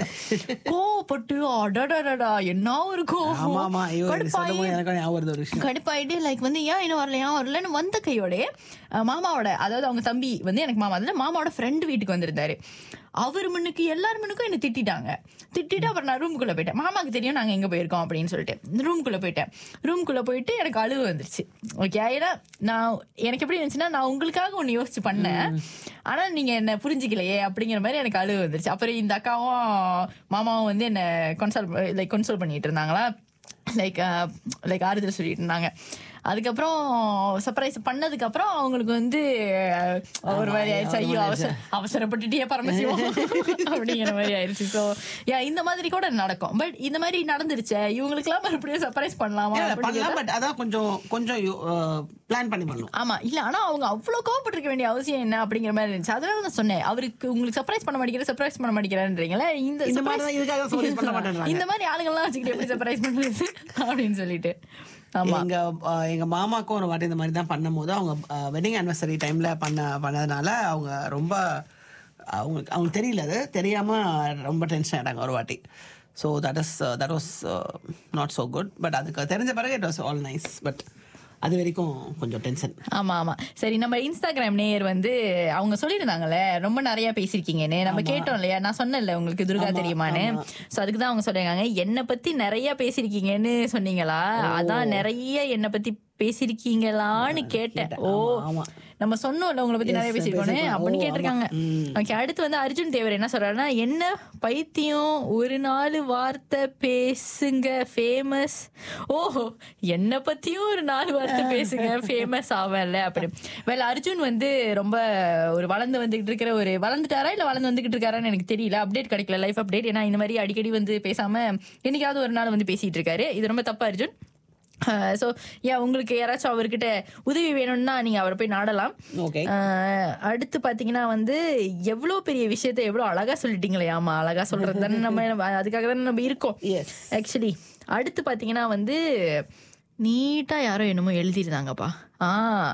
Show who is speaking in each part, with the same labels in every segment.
Speaker 1: கோவப்பட்டு அடடடடா என்ன ஒரு
Speaker 2: ஆமா
Speaker 1: கோவம்
Speaker 2: ஆமா இவ
Speaker 1: கடுப்பாயி
Speaker 2: சொல்லும் எனக்கு ஞாபகம் வருது ஒரு விஷயம்
Speaker 1: கடுப்பாயிட்டு லைக் வந்து ஏன் இன்னும் வரல ஏன் வரலன்னு வந்த கையோட அஹ், மாமாவோட அதாவது அவங்க தம்பி வந்து எனக்கு மாமா அதில் மாமாவோட ஃப்ரெண்டு வீட்டுக்கு வந்திருந்தாரு அவர் முன்னுக்கு எல்லார் முன்னுக்கும் என்ன திட்டிட்டாங்க திட்டிட்டு அப்புறம் நான் ரூமுக்குள்ள போயிட்டேன் மாமாக்கு தெரியும் நாங்க எங்க போயிருக்கோம் அப்படின்னு சொல்லிட்டு ரூமுக்குள்ள போயிட்டேன் ரூமுக்குள்ள போயிட்டு எனக்கு அழுவு வந்துருச்சு ஓகே ஏன்னா நான் எனக்கு எப்படி இருந்துச்சுன்னா நான் உங்களுக்காக ஒன்று யோசிச்சு பண்ணேன் ஆனா நீங்க என்ன புரிஞ்சுக்கலையே அப்படிங்கிற மாதிரி எனக்கு அழுவு வந்துருச்சு அப்புறம் இந்த அக்காவும் மாமாவும் வந்து என்ன கன்சல்ட் லைக் கன்சோல் பண்ணிட்டு இருந்தாங்களா லைக் லைக் ஆறுதல் சொல்லிட்டு இருந்தாங்க அதுக்கப்புறம் சர்ப்ரைஸ் பண்ணதுக்கு அப்புறம் அவங்களுக்கு வந்து அஹ், ஒரு மாதிரி ஆயிடுச்சு ஐயோ அவசர அவசரப்பட்டுட்டே பரமசிவம் அப்படிங்கிற மாதிரி ஆயிடுச்சு ஸோ யா இந்த மாதிரி கூட நடக்கும் பட் இந்த மாதிரி நடந்துருச்சே இவங்களுக்குலாம் மறுபடியும் சர்ப்ரைஸ் பண்ணலாமா
Speaker 2: இல்ல,
Speaker 1: அப்படிங்கிறத-
Speaker 2: பண்ணலாம் பட் அதான் கொஞ்சம் கொஞ்சம் பிளான் பண்ணி பண்ணணும்
Speaker 1: ஆமா இல்ல ஆனா அவங்க அவ்வளவு கோவப்பட்டிருக்க வேண்டிய அவசியம் என்ன அப்படிங்கிற மாதிரி இருந்துச்சு அதனால நான் சொன்னேன் அவருக்கு உங்களுக்கு சர்ப்ரைஸ் பண்ண மாட்டேங்கிற சர்ப்ரைஸ் பண்ண மாட்டேங்கிறேன்றீங்களே இந்த
Speaker 2: இந்த
Speaker 1: surprise-
Speaker 2: மாதிரி தான் இதுக்காக surprise பண்ண மாட்டேன்றாங்க.
Speaker 1: இந்த மாதிரி ஆளுங்கள்லாம் வச்சுக்கிட்டு எப்படி சர்ப்ரைஸ் பண்ணுறது அப்படின்னு சொல்லிட்டு ஆமா
Speaker 2: எங்க அஹ், எங்க மாமாக்கும் ஒரு வாட்டி இந்த மாதிரி தான் பண்ணும்போது அவங்க வெட்டிங் ஆனிவர்சரி டைம்ல பண்ண பண்ணதுனால அவங்க ரொம்ப அவங்களுக்கு அவங்களுக்கு தெரியல அது தெரியாம ரொம்ப டென்ஷன் ஆயிட்டாங்க ஒரு வாட்டி so that is that was not so good but அதுக்கு தெரிஞ்ச பிறகு it was all nice but அது வரைக்கும் கொஞ்சம் டென்ஷன்
Speaker 1: ஆமா ஆமா சரி நம்ம இன்ஸ்டாகிராம் நேயர் வந்து அவங்க சொல்லியிருந்தாங்கல்ல ரொம்ப நிறைய பேசியிருக்கீங்கன்னு நம்ம கேட்டோம் இல்லையா நான் சொன்னேன்ல உங்களுக்கு துர்கா தெரியுமான்னு சோ அதுக்கு தான் அவங்க சொல்றாங்க என்னை பத்தி நிறைய பேசியிருக்கீங்கன்னு சொன்னீங்களா அதான் நிறைய என்னை பத்தி பேசியிருக்கீங்களான்னு கேட்டேன் ஓ
Speaker 2: ஆமா.
Speaker 1: நம்ம சொன்னோம்ல உங்களை பத்தி நிறைய
Speaker 2: Yes,
Speaker 1: பேசியிருக்கோன்னு
Speaker 2: பேசியிருக்கோம்.
Speaker 1: அப்படின்னு
Speaker 2: ஓ,
Speaker 1: கேட்டிருக்காங்க ஓகே அடுத்து வந்து அர்ஜுன் தேவர் என்ன சொல்றாருன்னா என்ன பைத்தியம் ஒரு நாலு வார்த்தை பேசுங்க ஃபேமஸ் ஓஹோ என்ன பத்தியும் ஒரு நாலு வார்த்தை பேசுங்க ஃபேமஸ் ஆவல அப்படி வேல அர்ஜுன் வந்து ரொம்ப ஒரு வளர்ந்து வந்துகிட்டு இருக்கிற ஒரு வளர்ந்துட்டாரா இல்ல வளர்ந்து வந்துகிட்டு இருக்காரான்னு எனக்கு தெரியல அப்டேட் கிடைக்கல லைஃப் அப்டேட் ஏன்னா இந்த மாதிரி அடிக்கடி வந்து பேசாம என்னைக்காவது ஒரு நாள் வந்து பேசிட்டு இருக்காரு இது ரொம்ப தப்பு அர்ஜுன் ஸோ ஏன் உங்களுக்கு யாராச்சும் அவர்கிட்ட உதவி வேணும்னா நீங்க அவரை போய் நாடலாம்
Speaker 2: ஓகே
Speaker 1: ஆஹ் அடுத்து பாத்தீங்கன்னா வந்து எவ்வளவு பெரிய விஷயத்த எவ்வளவு அழகா சொல்லிட்டீங்களே ஆமா அழகா சொல்றது தானே நம்ம அதுக்காக தானே நம்ம இருக்கோம்
Speaker 2: Yes.
Speaker 1: ஆக்சுவலி அடுத்து பாத்தீங்கன்னா வந்து நீட்டா யாரோ என்னமோ எழுதிருந்தாங்கப்பா ஆ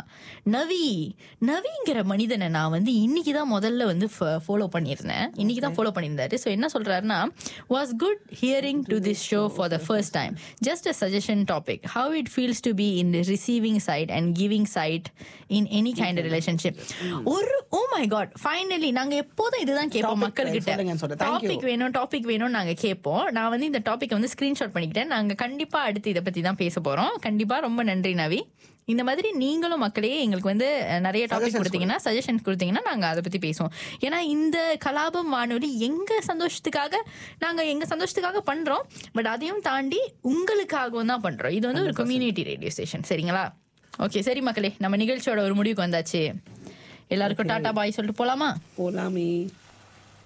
Speaker 1: நவி நவிங்கிற மனிதனை நான் வந்து இன்னைக்கு தான் முதல்ல வந்து ஃபாலோ பண்ணியிருந்தேன் இன்னைக்கு தான் ஃபாலோ பண்ணியிருந்தாரு ஸோ என்ன சொல்றாருன்னா was good hearing to this show for the first time just a suggestion topic how it feels to be in receiving side and giving side in any kind relationship ஒரு oh my God finally நாங்க எப்போதும் இதுதான் கேட்போம்
Speaker 2: Topic
Speaker 1: மக்கள்கிட்ட
Speaker 2: சொல்லுங்கன்னு சொல்றேன். Thank you.
Speaker 1: Topic வேணும் topic வேணும் நாங்க கேட்போம் நான் வந்து இந்த டாபிக் வந்து ஸ்கிரீன்ஷாட் பண்ணிக்கிட்டேன் நாங்க கண்டிப்பா அடுத்து இதை பத்தி தான் பேச போறோம் கண்டிப்பா ரொம்ப நன்றி நவி இந்த மாதிரி நீங்களும் மக்களே எங்களுக்கு வந்து அஹ், நிறைய டாபிக்
Speaker 2: Suggestions
Speaker 1: கொடுத்தீங்கன்னா சஜஷன்ஸ் கொடுத்தீங்கன்னா நாங்க அதை பத்தி பேசுவோம் ஏன்னா இந்த கலாபம் வானொலி எங்க சந்தோஷத்துக்காக நாங்க எங்க சந்தோஷத்துக்காக பண்றோம் பட் அதையும் தாண்டி உங்களுக்காகவும் தான் பண்றோம் இது வந்து ஒரு கம்யூனிட்டி ரேடியோ ஸ்டேஷன் சரிங்களா ஓகே சரி மக்களே நம்ம நிகழ்ச்சியோட ஒரு முடிவுக்கு வந்தாச்சு எல்லாருக்கும் டாடா பாய் சொல்லிட்டு போலாமா
Speaker 2: போலாமே